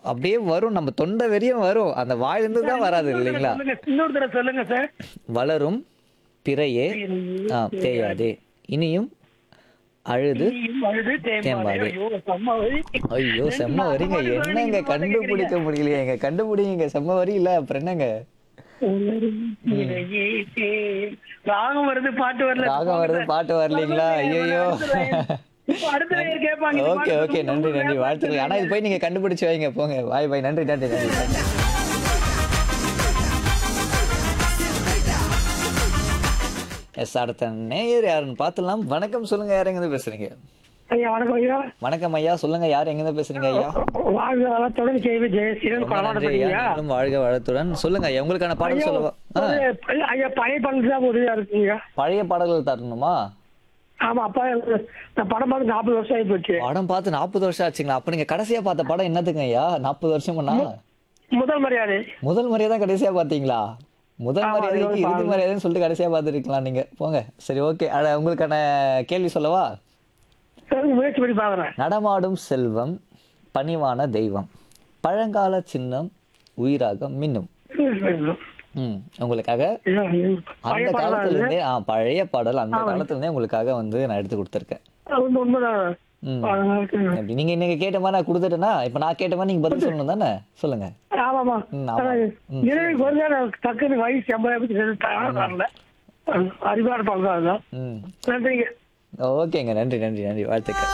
அப்படியே வரும் நம்ம தொண்டை வரையும் வரும் அந்த வாயிலிருந்து தான் வராது இல்லைங்களா சொல்லுங்க இன்னொரு தடவை சொல்லுங்க சார் வளரும் பிறையே ஆ தேயாதே இனியும் அழுது நீயும் அழுது தேம்பாதே. தேம்பாதே. ஐயோ, செம்ம வரி. ஐயோ செம்ம வரீங்க அந்த மாதிரி என்னங்க நீங்க பாட்டு கண்டுபிடிக்க முடியலையேங்க கண்டுபிடிங்க செம்ம வரி இல்ல அப்புறம் என்னங்க வளரும் பிறையே தேம். ராகம் வருது பாட்டு வரல ராகம் வருது பாட்டு வரலீங்களா ஐயோ இப்ப அடுத்த நேயர் கேட்பாங்க இந்த ஓகே பாட்டு ஓகே நன்றி நன்றி வாழ்த்துக்கள் ஆனா இது போய் நீங்க கண்டுபிடிச்சு வைங்க போங்க பாய் பாய் நன்றி நன்றி நன்றி நன்றி. எஸ் அடுத்த நேயர் யாருன்னு பார்த்துலாம் வணக்கம் சொல்லுங்க யார் எங்க பேசுறீங்க ஐயா வணக்கம் ஐயா வணக்கம் ஐயா சொல்லுங்க யார் எங்க பேசுறீங்க ஐயா வாழ்க வளத்துடன் கேவி ஜெயசீலன் ரொம்ப நன்றி ஐயா கொலவாடப்பட்டீங்க நீங்களும் வாழ்க வளத்துடன் சொல்லுங்க ஐயா உங்களுக்கான பாடல் சொல்லவா ஆ, ஐயா பழைய பங்கு தான் உதவியா இருக்குங்க பழைய பாடல்கள் தரணுமா ஆமா அப்பா நான் படம் பார்த்து நாற்பது வருஷம் ஆகி போச்சு படம் பார்த்து நாற்பது வருஷம் ஆச்சுங்களா அப்ப நீங்க கடைசியா பார்த்த படம் என்னத்துக்கு ஐயா நாற்பது வருஷம்னா முதல் மரியாதை முதல் முறையா தான் கடைசியா பாத்தீங்களா முதல் ஆமா, மரியாதைக்கு அது இறுதி ஒரு மரியாதைன்னு சொல்லிட்டு கடைசியா பார்த்துருக்கலாம் நீங்க போங்க சரி ஓகே அட உங்களுக்கான கேள்வி சொல்லவா சரி, முயற்சி பண்ணி பாக்குறேன் நடமாடும் செல்வம் பணிவான தெய்வம் பழங்கால சின்னம் உயிராக மின்னும் ம் உங்களுக்காக அந்த பழைய காலத்துல படம் இருந்தே ஆ பழைய பாடல் அந்த காலத்துல இருந்தே உங்களுக்காக வந்து நான் எடுத்து கொடுத்துருக்கேன் உண்மைதான் ம் ஆ, இருக்குங்க. எப்படி நீங்க இன்னைக்கு கேட்ட மாதிரி நான் கொடுத்துட்டேன்னா இப்ப நான் கேட்ட மாதிரி நீங்க பதில் சொல்லணும் தானே சொல்லுங்க ஆமாமா ம், ஆமா. ம். இரவு கொஞ்ச நேரம் டக்குன்னு வயசு எண்பதாயிரத்தி வரல அறிவான பங்கு அதுதான் ம் நன்றிங்க ஓகேங்க நன்றி நன்றி நன்றி வாழ்த்துக்கள்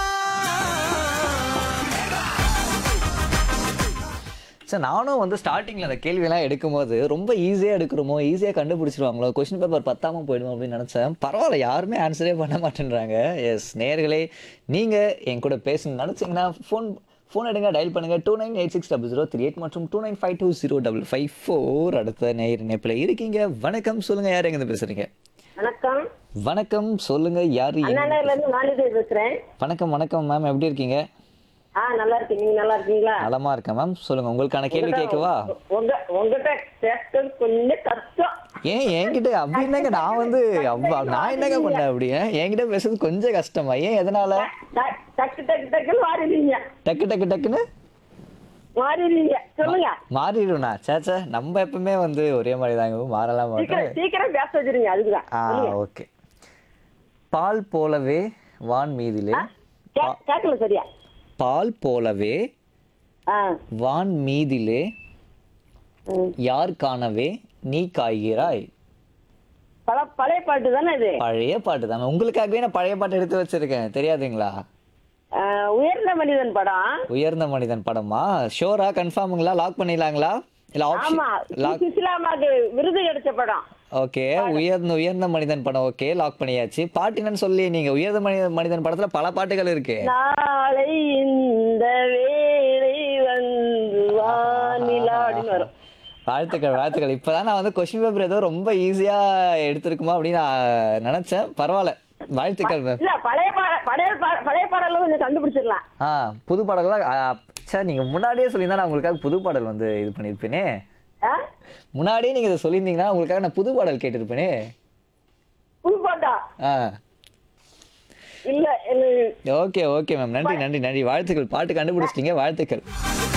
சார் நானும் வந்து ஸ்டார்டிங்கில் அந்த கேள்வியெல்லாம் எடுக்கும்போது ரொம்ப ஈஸியாக எடுக்கிறோமோ ஈஸியாக கண்டுபிடிச்சிருவாங்களோ கொஸ்டின் பேப்பர் பத்தாம போயிடும் அப்படின்னு நினச்சேன் பரவாயில்ல யாருமே ஆன்சரே பண்ண மாட்டேன்றாங்க எஸ் நேர்களே நீங்கள் என் கூட பேசணும்னு நினச்சிங்கன்னா ஃபோன் ஃபோன் எடுங்க டயல் பண்ணுங்க two nine eight six double zero three eight மற்றும் two nine five two zero double five four அடுத்த நேர் இணைப்பில் இருக்கீங்க வணக்கம் சொல்லுங்க யார் எங்க பேசுறீங்க வணக்கம் வணக்கம் சொல்லுங்க யார் எங்க- அண்ணாநகர்ல இருந்து மாலிதேவி பேசுறேன் வணக்கம் வணக்கம் மேம் எப்படி இருக்கீங்க ஆ நல்லா இருக்கீங்க நீங்க நல்லா இருக்கீங்களா நலமா இருக்கேன் மேம் சொல்லுங்க உங்களுக்கான கேள்வி கேட்கவா உங்க உங்ககிட்ட பேசுறது கொஞ்சம் கஷ்டம் ஏன் என்கிட்ட அப்படி என்னங்க நான் வந்து அவ்வா நான் என்னங்க பண்ணேன் அப்படி ஏன்? என்கிட்ட பேசுறது கொஞ்சம் கஷ்டமா ஏன் எதனால ட- டக்கு டக்கு டக்குன்னு மாறிடுவீங்க டக்கு டக்கு டக்குன்னு மாறிடுவீங்க சொல்லுங்க மாறிடும்ண்ணா சேச்சா நம்ம எப்பவுமே வந்து ஒரே மாதிரி தாங்க மாறலாம் மாட்டோம் சீக்கிரம் சீக்கிரம் பேச வச்சிருங்க அதுக்குதான் ஆ ஓகே பால் போலவே வான் மீதிலே கே- கேட்கல சரியா பால் போலவே ஆ வான் மீதிலே ம். யார் காணவே நீ காய்கிறாய் பல பழைய பாட்டு தானே இது பழைய பாட்டு தானே உங்களுக்காகவே நான் பழைய பாட்டு எடுத்து வச்சிருக்கேன் தெரியாதுங்களா ஆ, உயர்ந்த மனிதன் படம் உயர்ந்த மனிதன் படமா ஷோரா கன்ஃபார்முங்களா லாக் பண்ணிடலாங்களா இல்ல ஆப்ஷன் ஆமா லாக் சுசிலாமாக்கு விருது கிடைச்ச படம் ஓகே உயர்ந்த உயர்ந்த மனிதன் படம் ஓகே லாக் பண்ணியாச்சு பாட்டு என்னன்னு சொல்லி நீங்க உயர்ந்த மனிதன் மனிதன் படத்துல பல பாட்டுகள் இருக்கு நாளை இந்த வேளை வந்து வானிலா அப்படின்னு வரும் வாழ்த்துக்கள் வாழ்த்துக்கள் இப்பதான் நான் வந்து கொஸ்டின் பேப்பர் ஏதோ ரொம்ப ஈஸியா எடுத்திருக்குமா அப்படின்னு நான் நினைச்சேன் பரவாயில்ல வாழ்த்துக்கள் மேம் இல்ல பழைய பாட பழைய பா- பழைய பாடல கொஞ்சம் கண்டுபிடிச்சிடலாம் ஆ புது பாடல்கள் சார் நீங்க முன்னாடியே சொல்லியிருந்தா நான் உங்களுக்காக புது பாடல் வந்து இது பண்ணியிருப்பேனே ஆ? முன்னாடியே நீங்க இதை சொல்லியிருந்தீங்கன்னா உங்களுக்காக நான் புது பாடல் கேட்டிருப்பேனே புது பாட்டா ஆ இல்ல எனக்கு ஓகே ஓகே மேம் நன்றி நன்றி நன்றி வாழ்த்துக்கள் பாட்டு கண்டுபிடிச்சிட்டீங்க வாழ்த்துக்கள்